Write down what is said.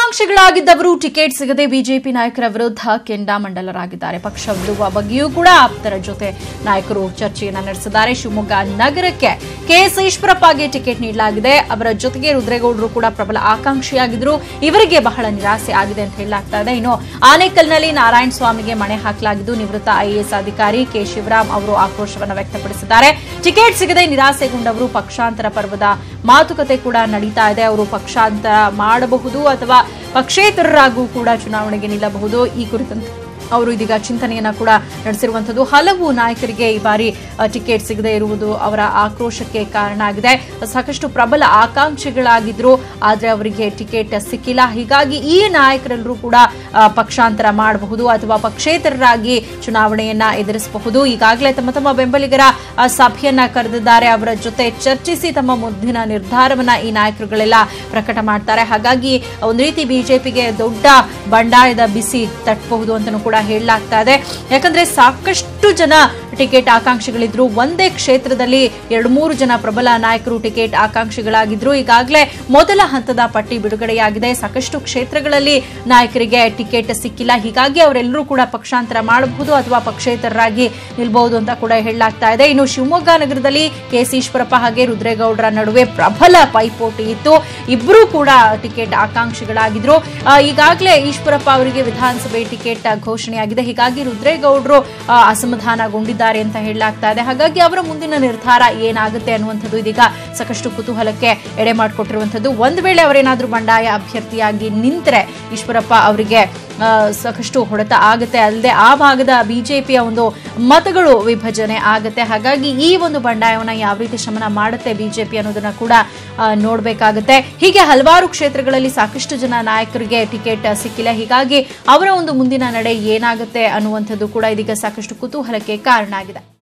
ಆಕಾಂಕ್ಷಿಗಳಾಗಿದ್ದವರು ticket ಸಿಗದೆ BJP ನಾಯಕರ ವಿರುದ್ಧ ಕೆಂಡಾಮಂಡಲರಾಗಿದ್ದಾರೆ ಪಕ್ಷ ಬಿಡುವ ಬಗ್ಗೆಯೂ ಕೂಡ ಆಪ್ತರ ಜೊತೆ ನಾಯಕರು ಚರ್ಚೆಯನ್ನ ನಡೆಸಿದ್ದಾರೆ ಶಿವಮೊಗ್ಗ ನಗರಕ್ಕೆ ಕೆಎಸ್ ಈಶ್ವರಪ್ಪಗೆ ಟಿಕೆಟ್ ನೀಡಲಾಗಿದೆ ಅವರ ಜೊತೆಗೆ ರುದ್ರೇಗೌಡರು ಕೂಡ ಪ್ರಬಲ ಆಕಾಂಕ್ಷಿಯಾಗಿದ್ರು ಇವರಿಗೆ ಬಹಳ ನಿರಾಸೆ ಆಗಿದೆ ಅಂತ ಹೇಳಲಾಗ್ತಾ ಇದೆ ಇನ್ನು ಆನೇಕಲ್ನಲ್ಲಿ ನಾರಾಯಣ ಸ್ವಾಮಿಗೆ ಮಣೆ ಹಾಕಲಾಗಿದ್ದು ನಿವೃತ್ತ ಐಎಎಸ್ ಅಧಿಕಾರಿ ಕೆ ಶಿವರಾಮ್ ಅವರು ಆಕ್ರೋಶವನ್ನು ವ್ಯಕ್ತಪಡಿಸಿದ್ದಾರೆ ಟಿಕೆಟ್ ಸಿಗದೆ ನಿರಾಸೆಗೊಂಡವರು ಪಕ್ಷಾಂತರ ಪರ್ವದ ಮಾತುಕತೆ ಕೂಡ ನಡೀತಾ ಇದೆ ಅವರು ಪಕ್ಷಾಂತರ ಮಾಡಬಹುದು ಅಥವಾ ಪಕ್ಷೇತರರಾಗೂ ಕೂಡ ಚುನಾವಣೆಗೆ ನಿಲ್ಲಬಹುದು ಈ ಕುರಿತಂತೆ ಅವರು ಇದೀಗ ಚಿಂತನೆಯನ್ನ ಕೂಡ ನಡೆಸಿರುವಂತದ್ದು ಹಲವು ನಾಯಕರಿಗೆ ಈ ಬಾರಿ ಅ, ಟಿಕೆಟ್ ಸಿಗದೆ ಇರುವುದು ಅವರ ಆಕ್ರೋಶಕ್ಕೆ ಕಾರಣ ಆಗಿದೆ ಸಾಕಷ್ಟು ಪ್ರಬಲ ಆಕಾಂಕ್ಷಿಗಳಾಗಿದ್ರು ಆದ್ರೆ ಅವರಿಗೆ ಟಿಕೆಟ್ ಸಿಕ್ಕಿಲ್ಲ ಹೀಗಾಗಿ ಈ ನಾಯಕರೆಲ್ಲರೂ ಕೂಡ ಆ, ಪಕ್ಷಾಂತರ ಮಾಡಬಹುದು ಅಥವಾ ಪಕ್ಷೇತರರಾಗಿ ಚುನಾವಣೆಯನ್ನ ಎದುರಿಸಬಹುದು ಈಗಾಗಲೇ ತಮ್ಮ ತಮ್ಮ ಬೆಂಬಲಿಗರ ಆ, ಸಭೆಯನ್ನ ಕರೆದಿದ್ದಾರೆ ಅವರ ಜೊತೆ ಚರ್ಚಿಸಿ ತಮ್ಮ ಮುಂದಿನ ನಿರ್ಧಾರವನ್ನ ಈ ನಾಯಕರುಗಳೆಲ್ಲ ಪ್ರಕಟ ಮಾಡ್ತಾರೆ ಹಾಗಾಗಿ ಒಂದು ರೀತಿ ಬಿಜೆಪಿಗೆ ದೊಡ್ಡ ಬಂಡಾಯದ ಬಿಸಿ ತಟ್ಟಬಹುದು ಅಂತಲೂ ಕೂಡ ಹೇಳಲಾಗ್ತಾ ಇದೆ ಯಾಕಂದ್ರೆ ಸಾಕಷ್ಟು ಜನ ಟಿಕೆಟ್ ಆಕಾಂಕ್ಷಿಗಳಿದ್ರು ಒಂದೇ ಕ್ಷೇತ್ರದಲ್ಲಿ ಎರಡು ಮೂರು ಜನ ಪ್ರಬಲ ನಾಯಕರು ಟಿಕೆಟ್ ಆಕಾಂಕ್ಷಿಗಳಾಗಿದ್ರು ಈಗಾಗಲೇ ಮೊದಲ ಹಂತದ ಪಟ್ಟಿ ಬಿಡುಗಡೆಯಾಗಿದೆ ಸಾಕಷ್ಟು ಕ್ಷೇತ್ರಗಳಲ್ಲಿ ನಾಯಕರಿಗೆ ಟಿಕೆಟ್ ಸಿಕ್ಕಿಲ್ಲ ಹೀಗಾಗಿ ಅವರೆಲ್ಲರೂ ಕೂಡ ಪಕ್ಷಾಂತರ ಮಾಡಬಹುದು ಅಥವಾ ಪಕ್ಷೇತರರಾಗಿ ನಿಲ್ಬಹುದು ಅಂತ ಕೂಡ ಹೇಳಲಾಗ್ತಾ ಇದೆ ಇನ್ನು ಶಿವಮೊಗ್ಗ ನಗರದಲ್ಲಿ ಕೆಸಿ ಈಶ್ವರಪ್ಪ ಹಾಗೆ ರುದ್ರೇಗೌಡರ ನಡುವೆ ಪ್ರಬಲ ಪೈಪೋಟಿ ಇತ್ತು ಇಬ್ಬರೂ ಕೂಡ ಟಿಕೆಟ್ ಆಕಾಂಕ್ಷಿಗಳಾಗಿದ್ರು ಆ, ಈಗಾಗಲೇ ಈಶ್ವರಪ್ಪ ಅವರಿಗೆ ವಿಧಾನಸಭೆ ಟಿಕೆಟ್ ಘೋಷಣೆಯಾಗಿದೆ ಹೀಗಾಗಿ ರುದ್ರೇಗೌಡರು ಆ, ಅಸಮಾಧಾನಗೊಂಡಿದ್ದಾರೆ ಅಂತ ಹೇಳಲಾಗ್ತಾ ಇದೆ ಹಾಗಾಗಿ ಅವರ ಮುಂದಿನ ನಿರ್ಧಾರ ಏನಾಗುತ್ತೆ ಅನ್ನುವಂಥದ್ದು ಇದೀಗ ಸಾಕಷ್ಟು ಕುತೂಹಲಕ್ಕೆ ಎಡೆ ಮಾಡಿಕೊಟ್ಟಿರುವಂಥದ್ದು ಒಂದು ವೇಳೆ ಅವರೇನಾದ್ರೂ ಬಂಡಾಯ ಅಭ್ಯರ್ಥಿಯಾಗಿ ನಿಂತರೆ ಈಶ್ವರಪ್ಪ ಅವರಿಗೆ ಆ, ಸಾಕಷ್ಟು ಹೊಡೆತ ಆಗುತ್ತೆ ಅಲ್ಲದೆ ಆ ಭಾಗದ ಬಿಜೆಪಿಯ ಒಂದು ಮತಗಳು ವಿಭಜನೆ ಆಗುತ್ತೆ ಹಾಗಾಗಿ ಈ ಒಂದು ಬಂಡಾಯವನ್ನ ಯಾವ ರೀತಿ ಶಮನ ಮಾಡುತ್ತೆ ಬಿಜೆಪಿ ಅನ್ನೋದನ್ನ ಕೂಡ ಆ, ನೋಡ್ಬೇಕಾಗುತ್ತೆ ಹೀಗೆ ಹಲವಾರು ಕ್ಷೇತ್ರಗಳಲ್ಲಿ ಸಾಕಷ್ಟು ಜನ ನಾಯಕರಿಗೆ ಟಿಕೆಟ್ ಸಿಕ್ಕಿಲ್ಲ ಹೀಗಾಗಿ ಅವರ ಒಂದು ಮುಂದಿನ ನಡೆ ಏನಾಗುತ್ತೆ ಅನ್ನುವಂಥದ್ದು ಕೂಡ ಇದೀಗ ಸಾಕಷ್ಟು ಕುತೂಹಲಕ್ಕೆ ಕಾರಣ ಆಗಿದೆ